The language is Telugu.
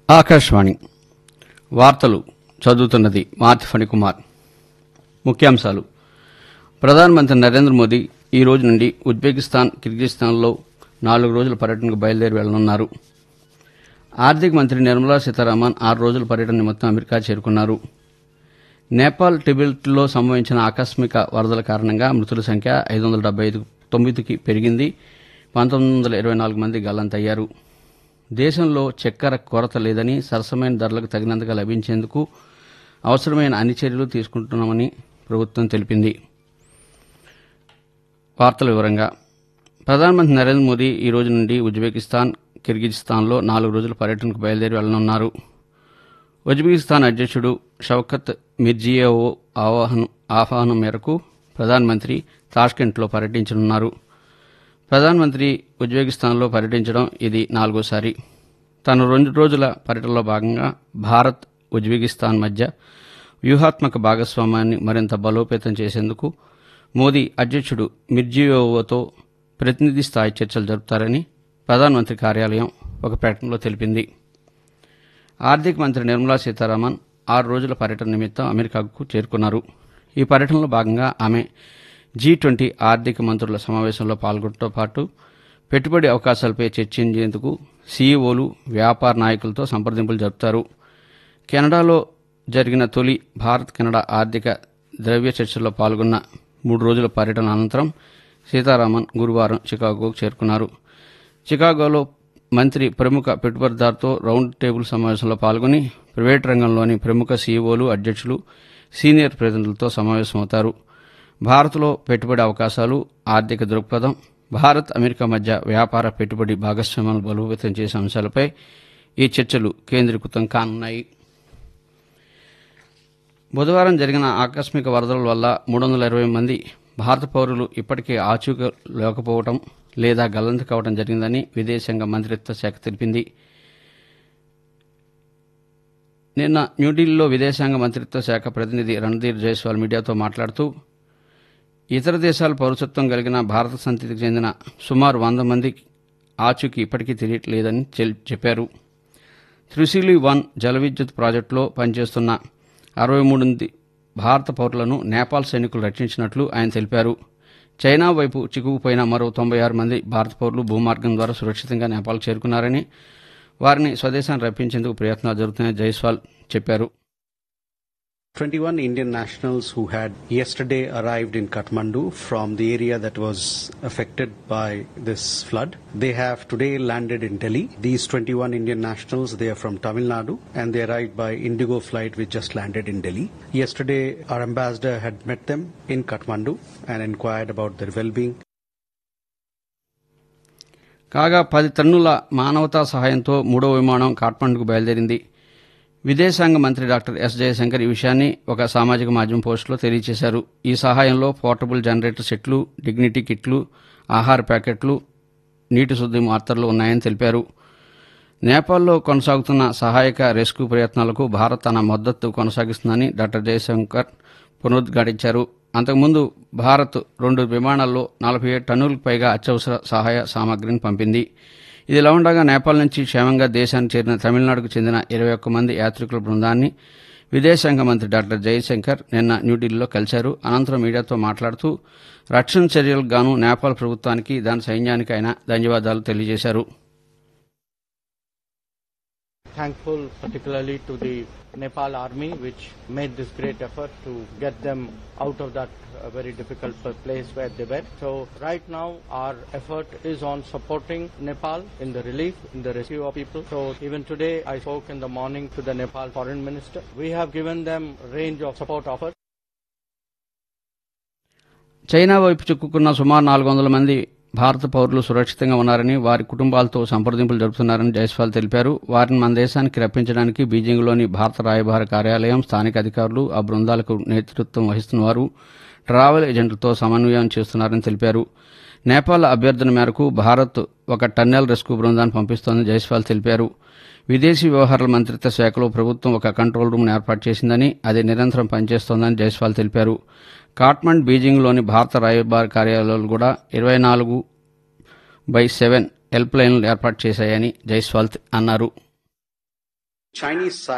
ఆకాశవాణి వార్తలు చదువుతున్నది మార్తి ఫణికుమార్ ముఖ్యాంశాలు ప్రధానమంత్రి నరేంద్ర మోదీ ఈ రోజు నుండి ఉజ్బెకిస్తాన్ కిర్గిస్థాన్లో నాలుగు రోజుల పర్యటనకు బయలుదేరి వెళ్లనున్నారు ఆర్థిక మంత్రి నిర్మలా సీతారామన్ ఆరు రోజుల పర్యటన నిమిత్తం అమెరికా చేరుకున్నారు నేపాల్ టిబెట్లో సంభవించిన ఆకస్మిక వరదల కారణంగా మృతుల సంఖ్య ఐదు వందల డెబ్బై ఐదు తొమ్మిదికి పెరిగింది పంతొమ్మిది వందల ఇరవై నాలుగు మంది గల్లంతయ్యారు దేశంలో చక్కెర కొరత లేదని సరసమైన ధరలకు తగినంతగా లభించేందుకు అవసరమైన అన్ని చర్యలు తీసుకుంటున్నామని ప్రభుత్వం తెలిపింది వార్తల వివరంగా ప్రధానమంత్రి నరేంద్ర మోదీ ఈ రోజు నుండి ఉజ్బెకిస్తాన్ కిర్గిజిస్తాన్లో నాలుగు రోజుల పర్యటనకు బయలుదేరి వెళ్లనున్నారు ఉజ్బెకిస్తాన్ అధ్యక్షుడు షౌకత్ మిర్జియోవో ఆహ్వానం ఆహ్వానం మేరకు ప్రధానమంత్రి తాష్కెంట్లో పర్యటించనున్నారు ప్రధానమంత్రి ఉజ్బెకిస్తాన్లో పర్యటించడం ఇది నాలుగోసారి తన రెండు రోజుల పర్యటనలో భాగంగా భారత్ ఉజ్బెకిస్తాన్ మధ్య వ్యూహాత్మక భాగస్వామ్యాన్ని మరింత బలోపేతం చేసేందుకు మోదీ అధ్యక్షుడు మిర్జియోవోతో ప్రతినిధి స్థాయి చర్చలు జరుపుతారని ప్రధానమంత్రి కార్యాలయం ఒక ప్రకటనలో తెలిపింది ఆర్థిక మంత్రి నిర్మలా సీతారామన్ ఆరు రోజుల పర్యటన నిమిత్తం అమెరికాకు చేరుకున్నారు ఈ పర్యటనలో భాగంగా ఆమె జీ ట్వంటీ ఆర్థిక మంత్రుల సమావేశంలో పాల్గొనడంతో పాటు పెట్టుబడి అవకాశాలపై చర్చించేందుకు సీఈఓలు వ్యాపార నాయకులతో సంప్రదింపులు జరుపుతారు కెనడాలో జరిగిన తొలి భారత్ కెనడా ఆర్థిక ద్రవ్య చర్చల్లో పాల్గొన్న మూడు రోజుల పర్యటన అనంతరం సీతారామన్ గురువారం చికాగోకు చేరుకున్నారు చికాగోలో మంత్రి ప్రముఖ పెట్టుబడిదారుతో రౌండ్ టేబుల్ సమావేశంలో పాల్గొని ప్రైవేట్ రంగంలోని ప్రముఖ సీఈఓలు అధ్యక్షులు సీనియర్ ప్రతినిధులతో సమావేశమవుతారు భారత్లో పెట్టుబడి అవకాశాలు ఆర్థిక దృక్పథం భారత్ అమెరికా మధ్య వ్యాపార పెట్టుబడి భాగస్వామ్యాలను బలోపేతం చేసే అంశాలపై ఈ చర్చలు కేంద్రీకృతం కానున్నాయి బుధవారం జరిగిన ఆకస్మిక వరదల వల్ల మూడు వందల ఇరవై మంది భారత పౌరులు ఇప్పటికే ఆచూకీ లేకపోవడం లేదా గల్లంతు కావడం జరిగిందని విదేశాంగ మంత్రిత్వ శాఖ తెలిపింది నిన్న న్యూఢిల్లీలో విదేశాంగ మంత్రిత్వ శాఖ ప్రతినిధి రణధీర్ జైస్వాల్ మీడియాతో మాట్లాడుతూ ఇతర దేశాల పౌరసత్వం కలిగిన భారత సంతతికి చెందిన సుమారు వంద మంది ఆచూకీ ఇప్పటికీ తెలియట్లేదని చెల్- చెప్పారు త్రిశూలి వన్ జల విద్యుత్ ప్రాజెక్టులో పనిచేస్తున్న అరవై మూడు మంది భారత పౌరులను నేపాల్ సైనికులు రక్షించినట్లు ఆయన తెలిపారు చైనా వైపు చిక్కుకుపోయిన మరో తొంభై ఆరు మంది భారత పౌరులు భూమార్గం ద్వారా సురక్షితంగా నేపాల్ చేరుకున్నారని వారిని స్వదేశాన్ని రప్పించేందుకు ప్రయత్నాలు జరుగుతున్నాయని జైస్వాల్ చెప్పారు 21 Indian nationals who had yesterday arrived in Kathmandu from the area that was affected by this flood. They have today landed in Delhi. These 21 Indian nationals, they are from Tamil Nadu and they arrived by Indigo flight which just landed in Delhi. Yesterday, our ambassador had met them in Kathmandu and inquired about their well-being. కాగా పది టన్నుల మానవతా సహాయంతో మూడో విమానం కాఠ్మండుకు బయలుదేరింది విదేశాంగ మంత్రి డాక్టర్ ఎస్ జయశంకర్ ఈ విషయాన్ని ఒక సామాజిక మాధ్యమం పోస్టులో తెలియజేశారు ఈ సహాయంలో పోర్టబుల్ జనరేటర్ సెట్లు డిగ్నిటీ కిట్లు ఆహార ప్యాకెట్లు నీటి శుద్ధి మాత్రలు ఉన్నాయని తెలిపారు నేపాల్లో కొనసాగుతున్న సహాయక రెస్క్యూ ప్రయత్నాలకు భారత్ తన మద్దతు కొనసాగిస్తుందని డాక్టర్ జయశంకర్ పునరుద్ఘాటించారు అంతకుముందు భారత్ రెండు విమానాల్లో నలభై ఏడు టన్నులకు పైగా అత్యవసర సహాయ సామాగ్రిని పంపింది ఇది ఇలా ఉండగా నేపాల్ నుంచి క్షేమంగా దేశానికి చేరిన తమిళనాడుకు చెందిన ఇరవై ఒక్క మంది యాత్రికుల బృందాన్ని విదేశాంగ మంత్రి డాక్టర్ జయశంకర్ నిన్న న్యూఢిల్లీలో కలిశారు అనంతరం మీడియాతో మాట్లాడుతూ రక్షణ చర్యలకు గాను నేపాల్ ప్రభుత్వానికి దాని సైన్యానికి ఆయన ధన్యవాదాలు తెలియజేశారు thankful particularly to the Nepal army which made this great effort to get them out of that uh, very difficult place where they were. So right now our effort is on supporting Nepal in the relief, in the rescue of people. So even today I spoke in the morning to the Nepal foreign minister. We have given them range of support offers. China వైపు చిక్కుకున్న సుమారు నాలుగు వందల మంది భారత పౌరులు సురక్షితంగా ఉన్నారని వారి కుటుంబాలతో సంప్రదింపులు జరుపుతున్నారని జైస్వాల్ తెలిపారు వారిని మన దేశానికి రప్పించడానికి బీజింగ్లోని భారత రాయబార కార్యాలయం స్థానిక అధికారులు ఆ బృందాలకు నేతృత్వం వహిస్తున్నవారు ట్రావెల్ ఏజెంట్లతో సమన్వయం చేస్తున్నారని తెలిపారు నేపాల్ అభ్యర్థన మేరకు భారత్ ఒక టన్నెల్ రెస్క్యూ బృందాన్ని పంపిస్తోందని జైస్వాల్ తెలిపారు విదేశీ వ్యవహారాల మంత్రిత్వ శాఖలో ప్రభుత్వం ఒక కంట్రోల్ రూమ్ను ఏర్పాటు చేసిందని అది నిరంతరం పనిచేస్తోందని జైస్వాల్ తెలిపారు కాట్మండ్ బీజింగ్లోని భారత రాయబార కార్యాలయాలు కూడా ఇరవై నాలుగు బై సెవెన్ హెల్ప్ లైన్లు ఏర్పాటు చేశాయని జైస్వాల్ అన్నారు Chinese side